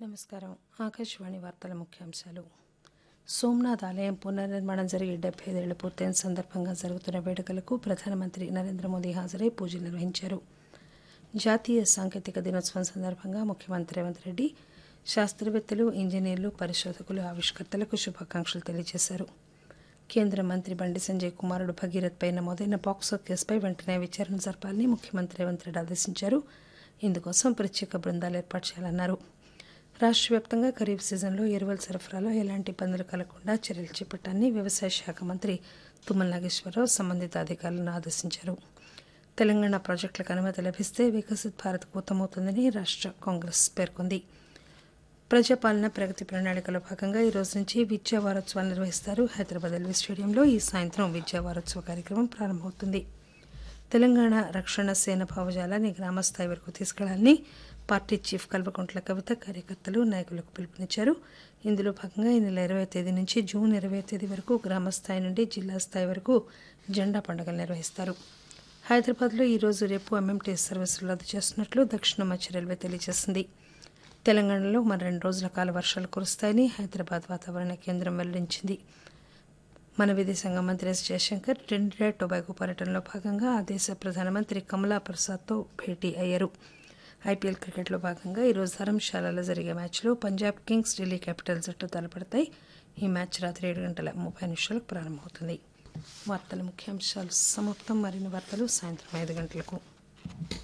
నమస్కారం ఆకాశవాణి వార్తల ముఖ్యాంశాలు సోమనాథ్ ఆలయం పునర్నిర్మాణం జరిగి డెబ్బై ఐదేళ్లు పూర్తయిన సందర్భంగా జరుగుతున్న వేడుకలకు ప్రధానమంత్రి నరేంద్ర మోదీ హాజరై పూజలు నిర్వహించారు జాతీయ సాంకేతిక దినోత్సవం సందర్భంగా ముఖ్యమంత్రి రేవంత్ రెడ్డి శాస్త్రవేత్తలు ఇంజనీర్లు పరిశోధకులు ఆవిష్కర్తలకు శుభాకాంక్షలు తెలియజేశారు కేంద్ర మంత్రి బండి సంజయ్ కుమారుడు భగీరథ్ పై నమోదైన పాక్సో కేసుపై వెంటనే విచారణ జరపాలని ముఖ్యమంత్రి రేవంత్ రెడ్డి ఆదేశించారు ఇందుకోసం ప్రత్యేక బృందాలు ఏర్పాటు చేయాలన్నారు రాష్ట్ర వ్యాప్తంగా ఖరీఫ్ సీజన్లో ఎరువుల సరఫరాలో ఎలాంటి ఇబ్బందులు కలగకుండా చర్యలు చేపట్టాలని వ్యవసాయ శాఖ మంత్రి తుమ్మల నాగేశ్వరరావు సంబంధిత అధికారులను ఆదేశించారు తెలంగాణ ప్రాజెక్టులకు అనుమతి లభిస్తే వికసిత్ భారత్ పూతమవుతుందని రాష్ట్ర కాంగ్రెస్ పేర్కొంది ప్రజాపాలన ప్రగతి ప్రణాళికలో భాగంగా ఈ రోజు నుంచి విద్యా వారోత్సవాలు నిర్వహిస్తారు హైదరాబాద్ ఎల్వీ స్టేడియంలో ఈ సాయంత్రం విద్యా వారోత్సవ కార్యక్రమం ప్రారంభమవుతుంది తెలంగాణ రక్షణ సేన భావజాలాన్ని గ్రామస్థాయి వరకు తీసుకెళ్లాలని పార్టీ చీఫ్ కల్వకుంట్ల కవిత కార్యకర్తలు నాయకులకు పిలుపునిచ్చారు ఇందులో భాగంగా ఈ నెల ఇరవై తేదీ నుంచి జూన్ ఇరవై తేదీ వరకు గ్రామస్థాయి నుండి జిల్లా స్థాయి వరకు జెండా పండుగలు నిర్వహిస్తారు హైదరాబాద్లో ఈ రోజు రేపు ఎంఎంటీఎస్ సర్వీసులు రద్దు చేస్తున్నట్లు దక్షిణ మధ్య రైల్వే తెలియజేసింది తెలంగాణలో మరి రెండు రోజుల కాల వర్షాలు కురుస్తాయని హైదరాబాద్ వాతావరణ కేంద్రం వెల్లడించింది మన విదేశాంగ మంత్రి ఎస్ జయశంకర్ ట్రినిడాడ్ టొబాగో పర్యటనలో భాగంగా ఆ దేశ ప్రధానమంత్రి కమలా ప్రసాద్తో భేటీ అయ్యారు ఐపీఎల్ క్రికెట్లో భాగంగా ఈరోజు ధర్మశాలలో జరిగే మ్యాచ్లో పంజాబ్ కింగ్స్ ఢిల్లీ క్యాపిటల్స్ జట్టు తలపడతాయి ఈ మ్యాచ్ రాత్రి ఏడు గంటల ముప్పై నిమిషాలకు ప్రారంభమవుతుంది వార్తల ముఖ్యాంశాలు సమాప్తం మరిన్ని వార్తలు సాయంత్రం ఐదు గంటలకు